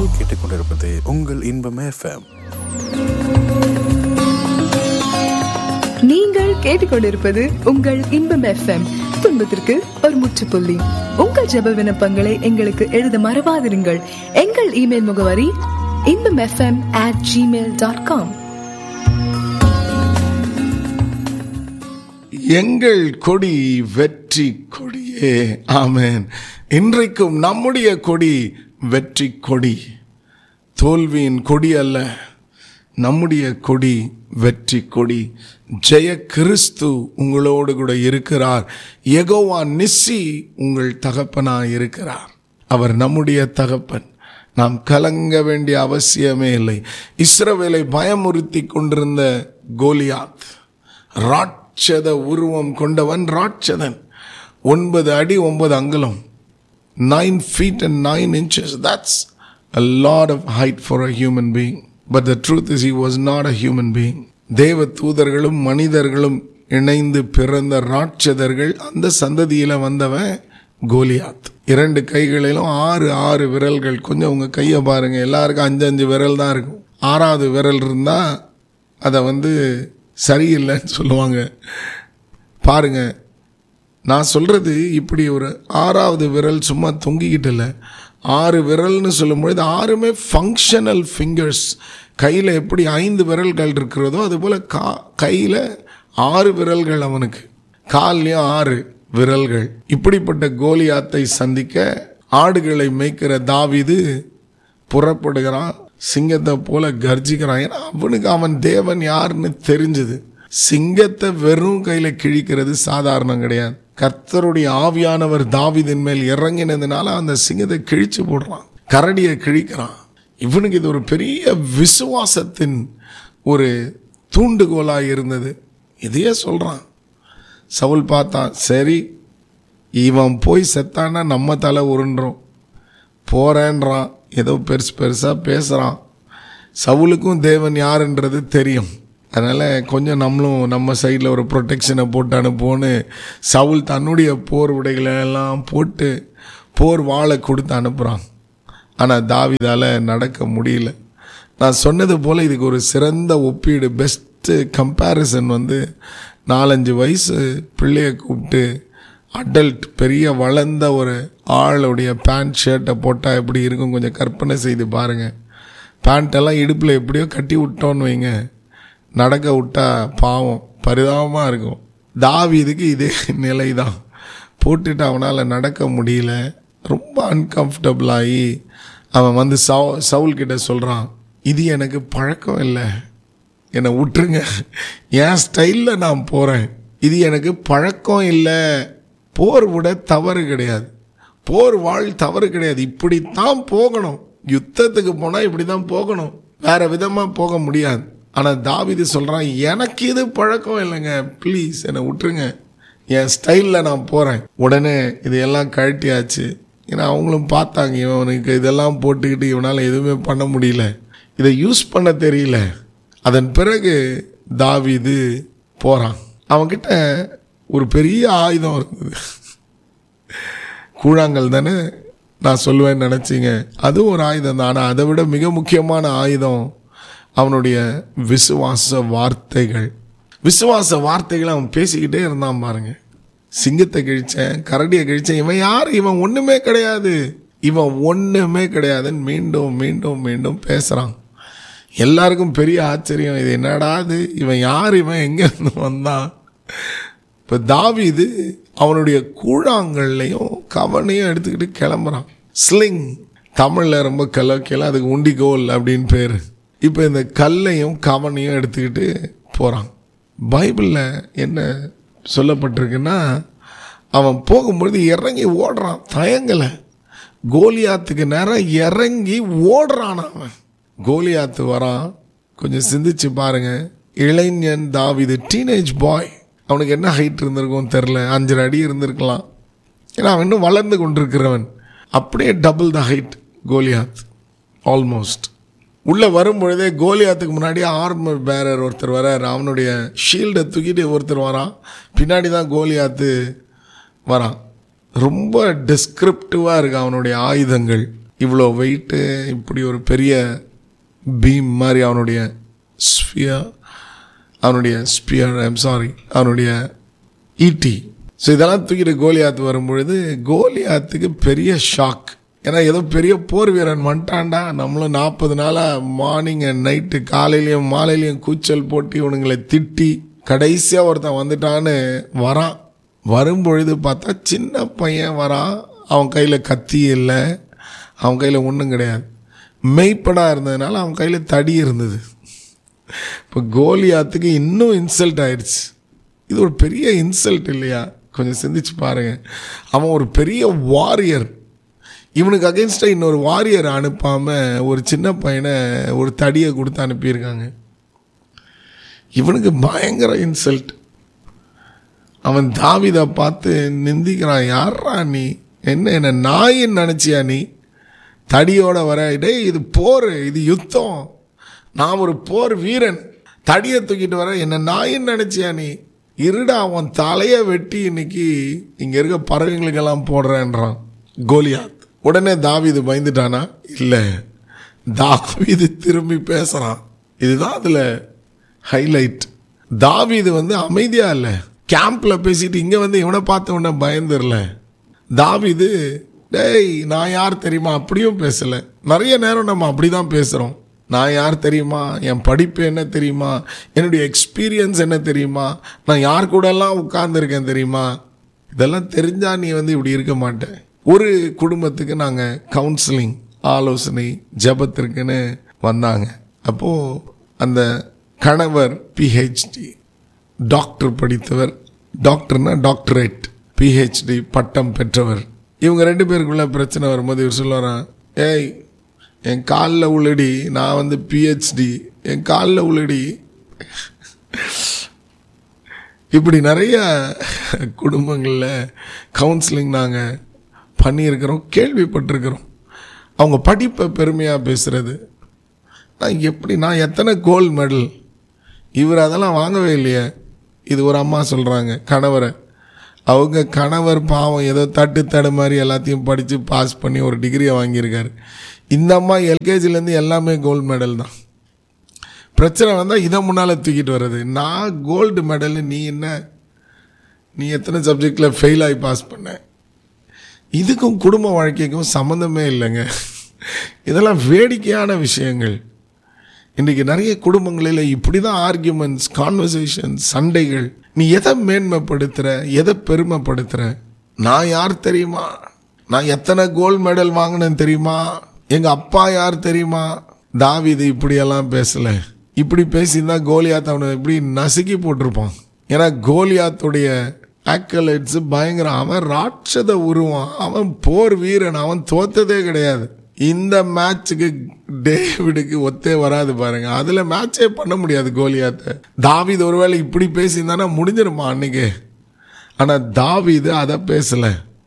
நீங்கள் கேட்டுக்கொண்டிருப்பது உங்கள் இன்பம் எஃப்எம் நீங்கள் கேட்டுக்கொண்டிருப்பது உங்கள் இன்பம் எஃப்எம் துன்பத்திற்கு ஒரு முற்றுப்புள்ளி உங்கள் ஜெப விண்ணப்பங்களை எங்களுக்கு எழுத மறவாதிருங்கள் எங்கள் இமெயில் முகவரி Inbam FM at Gmail dot com எங்கள் கொடி வெற்றி கொடியே ஆமென் இன்றைக்கும் நம்முடைய கொடி வெற்றி கொடி தோல்வியின் கொடி அல்ல நம்முடைய கொடி வெற்றி கொடி ஜெய கிறிஸ்து உங்களோடு கூட இருக்கிறார் எகோவா நிஸ்ஸி உங்கள் தகப்பனாய் இருக்கிறார் அவர் நம்முடைய தகப்பன் நாம் கலங்க வேண்டிய அவசியமே இல்லை இஸ்ரவேலை பயமுறுத்தி கொண்டிருந்த கோலியாத் ராட்சத உருவம் கொண்டவன் ராட்சதன் ஒன்பது அடி ஒன்பது அங்குலம் nine feet and nine inches that's a lot of height for a human being but the truth is he was not a human being தேவ தூதர்களும் மனிதர்களும் இணைந்து பிறந்த ராட்சதர்கள் அந்த சந்ததியில வந்தவன் கோலியாத் இரண்டு கைகளிலும் ஆறு ஆறு விரல்கள் கொஞ்சம் உங்க கையை பாருங்க எல்லாருக்கும் அஞ்சு அஞ்சு விரல் தான் இருக்கும் ஆறாவது விரல் இருந்தா அதை வந்து சரியில்லைன்னு சொல்லுவாங்க பாருங்க நான் சொல்றது இப்படி ஒரு ஆறாவது விரல் சும்மா தொங்கிக்கிட்டு இல்லை ஆறு விரல்னு சொல்லும்பொழுது ஆறுமே ஃபங்க்ஷனல் ஃபிங்கர்ஸ் கையில் எப்படி ஐந்து விரல்கள் இருக்கிறதோ அதுபோல் கா கையில் ஆறு விரல்கள் அவனுக்கு கால்லையும் ஆறு விரல்கள் இப்படிப்பட்ட கோலியாத்தை சந்திக்க ஆடுகளை மேய்க்கிற தாவிது புறப்படுகிறான் சிங்கத்தை போல கர்ஜிக்கிறான் ஏன்னா அவனுக்கு அவன் தேவன் யாருன்னு தெரிஞ்சது சிங்கத்தை வெறும் கையில கிழிக்கிறது சாதாரணம் கிடையாது கர்த்தருடைய ஆவியானவர் தாவிதின் மேல் இறங்கினதுனால அந்த சிங்கத்தை கிழிச்சு போடுறான் கரடியை கிழிக்கிறான் இவனுக்கு இது ஒரு பெரிய விசுவாசத்தின் ஒரு தூண்டுகோலாக இருந்தது இதையே சொல்றான் சவுல் பார்த்தான் சரி இவன் போய் செத்தான்னா நம்ம தலை உருண்டுறோம் போறேன்றான் ஏதோ பெருசு பெருசாக பேசுகிறான் சவுலுக்கும் தேவன் யாருன்றது தெரியும் அதனால் கொஞ்சம் நம்மளும் நம்ம சைடில் ஒரு ப்ரொடெக்ஷனை போட்டு அனுப்புவோன்னு சவுல் தன்னுடைய போர் உடைகளை எல்லாம் போட்டு போர் வாளை கொடுத்து அனுப்புகிறான் ஆனால் தாவிதால் நடக்க முடியல நான் சொன்னது போல் இதுக்கு ஒரு சிறந்த ஒப்பீடு பெஸ்ட்டு கம்பேரிசன் வந்து நாலஞ்சு வயசு பிள்ளைய கூப்பிட்டு அடல்ட் பெரிய வளர்ந்த ஒரு ஆளுடைய பேண்ட் ஷர்ட்டை போட்டால் எப்படி இருக்கும் கொஞ்சம் கற்பனை செய்து பாருங்கள் பேண்ட்டெல்லாம் இடுப்பில் எப்படியோ கட்டி விட்டோன்னு வைங்க நடக்க விட்டா பாவம் பரிதாபமாக இருக்கும் தாவீதுக்கு இதே நிலை தான் போட்டுட்டு அவனால் நடக்க முடியல ரொம்ப அன்கம்ஃபர்டபுள் ஆகி அவன் வந்து சவு சவுல் கிட்ட சொல்கிறான் இது எனக்கு பழக்கம் இல்லை என்னை விட்டுருங்க என் ஸ்டைலில் நான் போகிறேன் இது எனக்கு பழக்கம் இல்லை போர் விட தவறு கிடையாது போர் வாழ் தவறு கிடையாது இப்படித்தான் போகணும் யுத்தத்துக்கு போனால் இப்படி தான் போகணும் வேற விதமாக போக முடியாது ஆனால் தாவிது சொல்கிறான் எனக்கு இது பழக்கம் இல்லைங்க ப்ளீஸ் என்னை விட்டுருங்க என் ஸ்டைலில் நான் போகிறேன் உடனே இதையெல்லாம் கழட்டியாச்சு ஏன்னா அவங்களும் பார்த்தாங்க இவனுக்கு இதெல்லாம் போட்டுக்கிட்டு இவனால் எதுவுமே பண்ண முடியல இதை யூஸ் பண்ண தெரியல அதன் பிறகு தாவிது போகிறான் அவன்கிட்ட ஒரு பெரிய ஆயுதம் இருந்தது கூழாங்கல் தானே நான் சொல்லுவேன்னு நினச்சிங்க அதுவும் ஒரு ஆயுதம் தான் ஆனால் அதை விட மிக முக்கியமான ஆயுதம் அவனுடைய விசுவாச வார்த்தைகள் விசுவாச வார்த்தைகளை அவன் பேசிக்கிட்டே இருந்தான் பாருங்க சிங்கத்தை கிழிச்சேன் கரடியை கிழிச்சேன் இவன் யார் இவன் ஒன்றுமே கிடையாது இவன் ஒன்றுமே கிடையாதுன்னு மீண்டும் மீண்டும் மீண்டும் பேசுகிறான் எல்லாருக்கும் பெரிய ஆச்சரியம் இது என்னடா இது இவன் யார் இவன் எங்கேருந்து வந்தான் இப்போ தாவிது அவனுடைய கூழாங்கல்லையும் கவனையும் எடுத்துக்கிட்டு கிளம்புறான் ஸ்லிங் தமிழில் ரொம்ப கலோக்கியல அதுக்கு உண்டிகோல் அப்படின்னு பேர் இப்போ இந்த கல்லையும் கவனையும் எடுத்துக்கிட்டு போகிறான் பைபிளில் என்ன சொல்லப்பட்டிருக்குன்னா அவன் போகும்பொழுது இறங்கி ஓடுறான் தயங்கலை கோலியாத்துக்கு நேரம் இறங்கி ஓடுறான் அவன் கோலியாத்து வரான் கொஞ்சம் சிந்திச்சு பாருங்க இளைஞன் தாவிது டீனேஜ் பாய் அவனுக்கு என்ன ஹைட் இருந்திருக்கும் தெரில அஞ்சரை அடி இருந்திருக்கலாம் ஏன்னா அவன் இன்னும் வளர்ந்து கொண்டிருக்கிறவன் அப்படியே double the height Goliath almost உள்ளே வரும்பொழுதே கோலியாத்துக்கு முன்னாடி ஆர்மர் பேரர் ஒருத்தர் வரார் அவனுடைய ஷீல்டை தூக்கிட்டு ஒருத்தர் வரான் பின்னாடி தான் கோலியாத்து வரான் ரொம்ப டிஸ்கிரிப்டிவாக இருக்கு அவனுடைய ஆயுதங்கள் இவ்வளோ வெயிட்டு இப்படி ஒரு பெரிய பீம் மாதிரி அவனுடைய ஸ்பியர் அவனுடைய ஸ்பியர் ஐம் சாரி அவனுடைய ஈட்டி ஸோ இதெல்லாம் தூக்கிட்டு கோலியாத்து வரும்பொழுது கோலியாத்துக்கு பெரிய ஷாக் ஏன்னா ஏதோ பெரிய போர் வீரன் வந்துட்டான்டா நம்மளும் நாற்பது நாளாக மார்னிங் அண்ட் நைட்டு காலையிலையும் மாலையிலையும் கூச்சல் போட்டு இவனுங்களை திட்டி கடைசியாக ஒருத்தன் வந்துட்டான்னு வரான் வரும்பொழுது பார்த்தா சின்ன பையன் வரான் அவன் கையில் கத்தி இல்லை அவன் கையில் ஒன்றும் கிடையாது மெய்ப்படாக இருந்ததுனால அவன் கையில் தடி இருந்தது இப்போ கோலியாத்துக்கு இன்னும் இன்சல்ட் ஆயிடுச்சு இது ஒரு பெரிய இன்சல்ட் இல்லையா கொஞ்சம் சிந்திச்சு பாருங்க அவன் ஒரு பெரிய வாரியர் இவனுக்கு அகேன்ஸ்டாக இன்னொரு வாரியரை அனுப்பாமல் ஒரு சின்ன பையனை ஒரு தடியை கொடுத்து அனுப்பியிருக்காங்க இவனுக்கு பயங்கர இன்சல்ட் அவன் தாவிதை பார்த்து நிந்திக்கிறான் யாரா நீ என்ன என்ன நாயின்னு நினச்சியா நீ தடியோட வர டேய் இது போர் இது யுத்தம் நான் ஒரு போர் வீரன் தடியை தூக்கிட்டு வர என்ன நாயின்னு நினச்சியா நீ இருடா அவன் தலையை வெட்டி இன்னைக்கு இங்கே இருக்க பறவைங்களுக்கெல்லாம் போடுறேன்றான் கோலியாத் உடனே தாவிது பயந்துட்டானா இல்லை தாவிது திரும்பி பேசுகிறான் இதுதான் அதில் ஹைலைட் தாவிது வந்து அமைதியாக இல்லை கேம்பில் பேசிட்டு இங்கே வந்து இவனை பார்த்த உடனே பயந்துடல தாவிது டேய் நான் யார் தெரியுமா அப்படியும் பேசலை நிறைய நேரம் நம்ம அப்படி தான் பேசுகிறோம் நான் யார் தெரியுமா என் படிப்பு என்ன தெரியுமா என்னுடைய எக்ஸ்பீரியன்ஸ் என்ன தெரியுமா நான் யார் கூடலாம் உட்கார்ந்துருக்கேன் தெரியுமா இதெல்லாம் தெரிஞ்சா நீ வந்து இப்படி இருக்க மாட்டேன் ஒரு குடும்பத்துக்கு நாங்கள் கவுன்சிலிங் ஆலோசனை ஜபத்திற்குன்னு வந்தாங்க அப்போது அந்த கணவர் பிஹெச்டி டாக்டர் படித்தவர் டாக்டர்னா டாக்டரேட் பிஹெச்டி பட்டம் பெற்றவர் இவங்க ரெண்டு பேருக்குள்ள பிரச்சனை வரும்போது இவர் சொல்லுவாரான் ஏய் என் காலில் உள்ளடி நான் வந்து பிஹெச்டி என் காலில் உள்ளடி இப்படி நிறைய குடும்பங்களில் கவுன்சிலிங் நாங்கள் பண்ணியிருக்கிறோம் கேள்விப்பட்டிருக்கிறோம் அவங்க படிப்பை பெருமையாக பேசுகிறது நான் எப்படி நான் எத்தனை கோல்டு மெடல் இவர் அதெல்லாம் வாங்கவே இல்லையே இது ஒரு அம்மா சொல்கிறாங்க கணவரை அவங்க கணவர் பாவம் ஏதோ தட்டு தடு மாதிரி எல்லாத்தையும் படித்து பாஸ் பண்ணி ஒரு டிகிரியை வாங்கியிருக்காரு இந்த அம்மா எல்கேஜிலேருந்து எல்லாமே கோல்டு மெடல் தான் பிரச்சனை வந்தால் இதை முன்னால் தூக்கிட்டு வர்றது நான் கோல்டு மெடல் நீ என்ன நீ எத்தனை சப்ஜெக்டில் ஃபெயில் ஆகி பாஸ் பண்ண இதுக்கும் குடும்ப வாழ்க்கைக்கும் சம்மந்தமே இல்லைங்க இதெல்லாம் வேடிக்கையான விஷயங்கள் இன்றைக்கி நிறைய குடும்பங்களில் இப்படி தான் ஆர்கியூமெண்ட்ஸ் கான்வர்சேஷன் சண்டைகள் நீ எதை மேன்மைப்படுத்துகிற எதை பெருமைப்படுத்துகிற நான் யார் தெரியுமா நான் எத்தனை கோல்டு மெடல் வாங்கினேன் தெரியுமா எங்கள் அப்பா யார் தெரியுமா தாவிது இப்படியெல்லாம் பேசலை இப்படி பேசியிருந்தா கோலியாத் அவனை இப்படி நசுக்கி போட்டிருப்பான் ஏன்னா கோலியாத்துடைய ஆக்கலைட்ஸ் பயங்கரம் அவன் ராட்சத உருவம் அவன் போர் வீரன் அவன் தோத்ததே கிடையாது இந்த மேட்சுக்கு டேவிடுக்கு ஒத்தே வராது பாருங்க அதுல மேட்சே பண்ண முடியாது கோலியாத்த தாவிது ஒருவேளை இப்படி பேசியிருந்தானா முடிஞ்சிருமா அன்னைக்கு ஆனா தாவிது அதை பேசல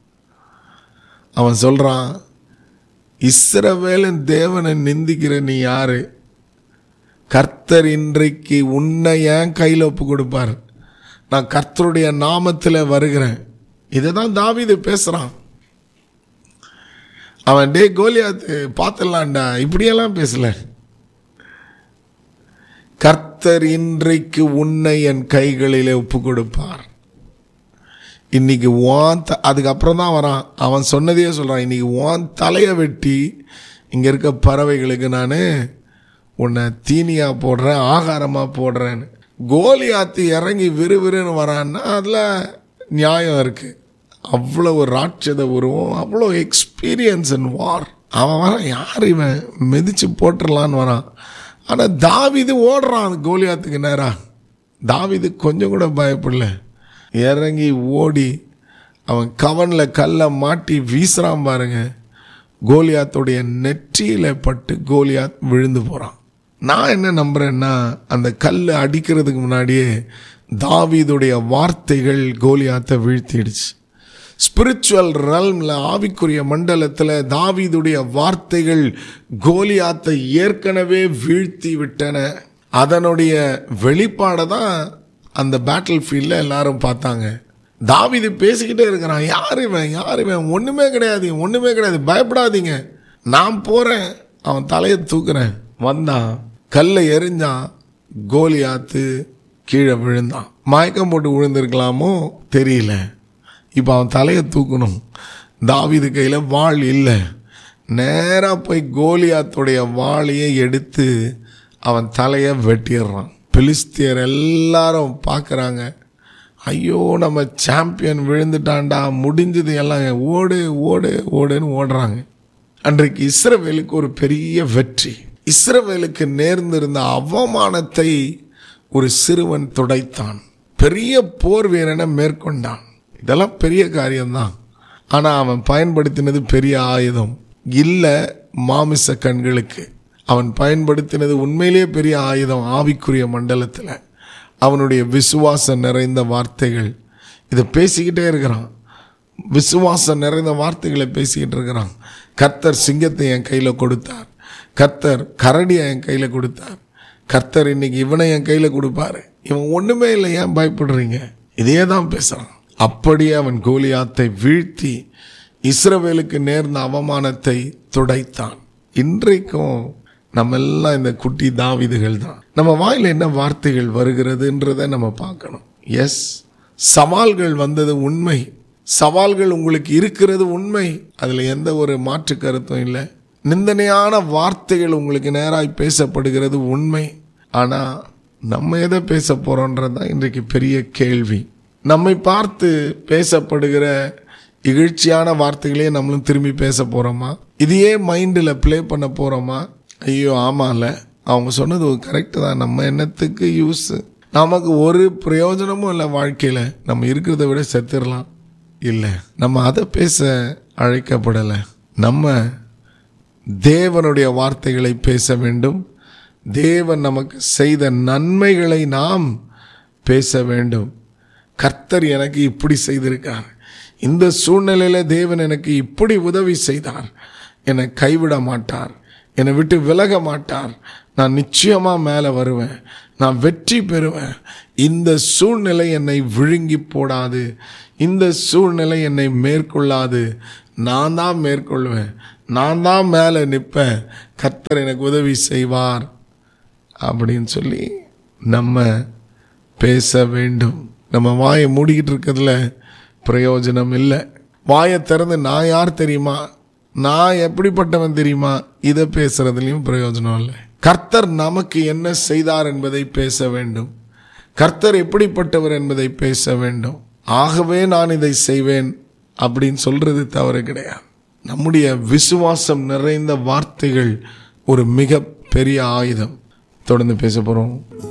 அவன் சொல்றான் இஸ்ரவேலின் தேவனை நிந்திக்கிற நீ யாரு கர்த்தர் இன்றைக்கு உன்னை ஏன் கையில் ஒப்பு கொடுப்பார் நான் கர்த்தருடைய நாமத்தில் வருகிறேன் இதை தான் தாவிது பேசுகிறான் அவன் டே கோலியாத்து பார்த்துடலான்டா இப்படியெல்லாம் பேசல கர்த்தர் இன்றைக்கு உன்னை என் கைகளிலே ஒப்பு கொடுப்பார் இன்னைக்கு வான் த அதுக்கப்புறம் தான் வரான் அவன் சொன்னதையே சொல்கிறான் இன்னைக்கு வான் தலையை வெட்டி இங்கே இருக்க பறவைகளுக்கு நான் உன்னை தீனியாக போடுறேன் ஆகாரமாக போடுறேன்னு கோலியாத்து இறங்கி விறுவிறுன்னு வரான்னா அதில் நியாயம் இருக்குது அவ்வளோ ஒரு ராட்சத உருவம் அவ்வளோ எக்ஸ்பீரியன்ஸ் இன் வார் அவன் வரான் யார் இவன் மிதித்து போட்டுடலான்னு வரான் ஆனால் தாவிது ஓடுறான் அந்த கோலியாத்துக்கு நேராக தாவிது கொஞ்சம் கூட பயப்படல இறங்கி ஓடி அவன் கவனில் கல்லை மாட்டி வீசுறான் பாருங்க கோலியாத்துடைய நெற்றியில் பட்டு கோலியாத் விழுந்து போகிறான் நான் என்ன நம்புறேன்னா அந்த கல் அடிக்கிறதுக்கு முன்னாடியே தாவீதுடைய வார்த்தைகள் கோலியாத்தை வீழ்த்திடுச்சு ஸ்பிரிச்சுவல் ரல்மில் ஆவிக்குரிய மண்டலத்தில் தாவீதுடைய வார்த்தைகள் கோலியாத்தை ஏற்கனவே வீழ்த்தி விட்டன அதனுடைய வெளிப்பாடை தான் அந்த பேட்டில் ஃபீல்டில் எல்லாரும் பார்த்தாங்க தாவிது பேசிக்கிட்டே இருக்கிறான் யார் இவன் யார் இவன் ஒன்றுமே கிடையாது ஒன்றுமே கிடையாது பயப்படாதீங்க நான் போகிறேன் அவன் தலையை தூக்குறேன் வந்தான் கல்லை எறிஞ்சான் கோலியாத்து கீழே விழுந்தான் மயக்கம் போட்டு விழுந்திருக்கலாமோ தெரியல இப்போ அவன் தலையை தூக்கணும் தாவீது கையில் வாள் இல்லை நேராக போய் கோலியாத்துடைய வாளையை எடுத்து அவன் தலையை வெட்டிடுறான் பிலிஸ்தியர் எல்லாரும் பார்க்குறாங்க ஐயோ நம்ம சாம்பியன் விழுந்துட்டான்டா முடிஞ்சது எல்லாம் ஓடு ஓடு ஓடுன்னு ஓடுறாங்க அன்றைக்கு இஸ்ரவேலுக்கு ஒரு பெரிய வெற்றி இஸ்ரவேலுக்கு நேர்ந்திருந்த அவமானத்தை ஒரு சிறுவன் துடைத்தான் பெரிய போர் வீரனை மேற்கொண்டான் இதெல்லாம் பெரிய காரியம்தான் ஆனால் அவன் பயன்படுத்தினது பெரிய ஆயுதம் இல்லை மாமிச கண்களுக்கு அவன் பயன்படுத்தினது உண்மையிலேயே பெரிய ஆயுதம் ஆவிக்குரிய மண்டலத்தில் அவனுடைய விசுவாசம் நிறைந்த வார்த்தைகள் இதை பேசிக்கிட்டே இருக்கிறான் விசுவாசம் நிறைந்த வார்த்தைகளை பேசிக்கிட்டு இருக்கிறான் கர்த்தர் சிங்கத்தை என் கையில் கொடுத்தார் கர்த்தர் கரடியை என் கையில் கொடுத்தார் கர்த்தர் இன்னைக்கு இவனை என் கையில் கொடுப்பாரு இவன் ஒன்றுமே இல்லை ஏன் பயப்படுறீங்க இதே தான் பேசுகிறான் அப்படியே அவன் கோலியாத்தை வீழ்த்தி இஸ்ரவேலுக்கு நேர்ந்த அவமானத்தை துடைத்தான் இன்றைக்கும் நம்ம எல்லாம் இந்த குட்டி தாவிதுகள் தான் நம்ம வாயில் என்ன வார்த்தைகள் வருகிறதுன்றதை நம்ம பார்க்கணும் எஸ் சவால்கள் வந்தது உண்மை சவால்கள் உங்களுக்கு இருக்கிறது உண்மை அதில் எந்த ஒரு மாற்று கருத்தும் இல்லை நிந்தனையான வார்த்தைகள் உங்களுக்கு நேராய் பேசப்படுகிறது உண்மை ஆனால் நம்ம எதை பேச போகிறோன்றது தான் இன்றைக்கு பெரிய கேள்வி நம்மை பார்த்து பேசப்படுகிற இகழ்ச்சியான வார்த்தைகளே நம்மளும் திரும்பி பேச போகிறோமா இதையே மைண்டில் ப்ளே பண்ண போகிறோமா ஐயோ ஆமாம்ல அவங்க சொன்னது கரெக்டு தான் நம்ம என்னத்துக்கு யூஸ் நமக்கு ஒரு பிரயோஜனமும் இல்லை வாழ்க்கையில் நம்ம இருக்கிறத விட செத்துடலாம் இல்லை நம்ம அதை பேச அழைக்கப்படலை நம்ம தேவனுடைய வார்த்தைகளை பேச வேண்டும் தேவன் நமக்கு செய்த நன்மைகளை நாம் பேச வேண்டும் கர்த்தர் எனக்கு இப்படி செய்திருக்கார் இந்த சூழ்நிலையில் தேவன் எனக்கு இப்படி உதவி செய்தார் என்னை கைவிட மாட்டார் என்னை விட்டு விலக மாட்டார் நான் நிச்சயமாக மேலே வருவேன் நான் வெற்றி பெறுவேன் இந்த சூழ்நிலை என்னை விழுங்கி போடாது இந்த சூழ்நிலை என்னை மேற்கொள்ளாது நான் தான் மேற்கொள்வேன் நான் தான் மேலே நிற்பேன் கர்த்தர் எனக்கு உதவி செய்வார் அப்படின்னு சொல்லி நம்ம பேச வேண்டும் நம்ம வாயை மூடிக்கிட்டு இருக்கிறதுல பிரயோஜனம் இல்லை வாயை திறந்து நான் யார் தெரியுமா நான் எப்படிப்பட்டவன் தெரியுமா இதை பேசுறதுலையும் பிரயோஜனம் இல்லை கர்த்தர் நமக்கு என்ன செய்தார் என்பதை பேச வேண்டும் கர்த்தர் எப்படிப்பட்டவர் என்பதை பேச வேண்டும் ஆகவே நான் இதை செய்வேன் அப்படின்னு சொல்றது தவறு கிடையாது நம்முடைய விசுவாசம் நிறைந்த வார்த்தைகள் ஒரு மிக பெரிய ஆயுதம் தொடர்ந்து பேச போகிறோம்